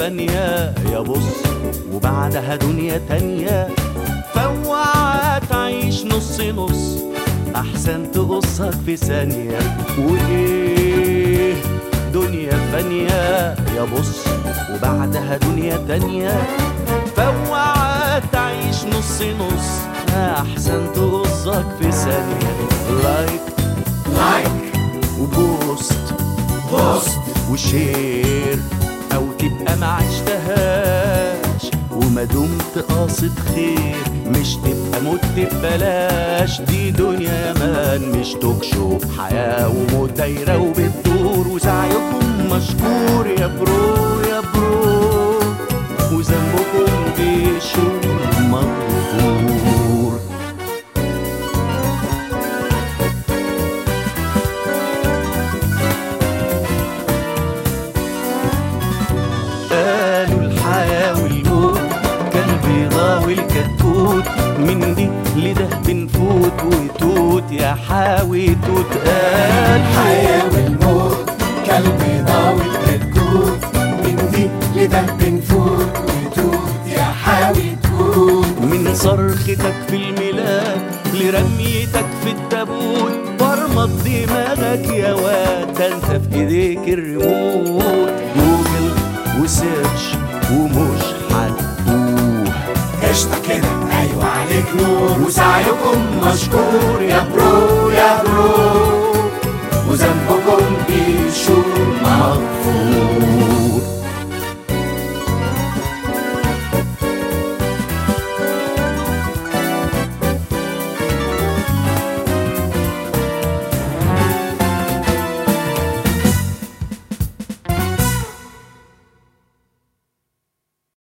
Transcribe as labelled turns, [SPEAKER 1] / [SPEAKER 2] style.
[SPEAKER 1] فانية يا بص وبعدها دنيا تانية فوعى تعيش نص نص أحسن تقصك في ثانية وإيه دنيا فانية يا بص وبعدها دنيا تانية فوعى تعيش نص نص أحسن تقصك في ثانية لايك
[SPEAKER 2] لايك
[SPEAKER 1] وبوست
[SPEAKER 2] بوست
[SPEAKER 1] وشير او تبقى ما عشتهاش وما دمت قاصد خير مش تبقى مت ببلاش دي دنيا يا مان مش توك شو حياة وموت دايرة وبتدور وسعيكم مشكور يا برو يا برو وذنبكم بيشوف مغفور قالوا الحياة والموت كالبيضة والكتكوت من دي لده بنفوت وتوت يا حاوي توت قال
[SPEAKER 2] الحياة والموت كالبيضة والكتكوت من دي لده بنفوت وتوت يا حاوي توت
[SPEAKER 1] من صرختك في الميلاد لرميتك في التابوت برمط دماغك يا واد ده انت في ايديك الريموت جوجل وسيرش ومش هتوه
[SPEAKER 2] قشطة كده أيوة عليك نور وسعيكم مشكور يا برو يا برو وذنبكم بيشور مغفور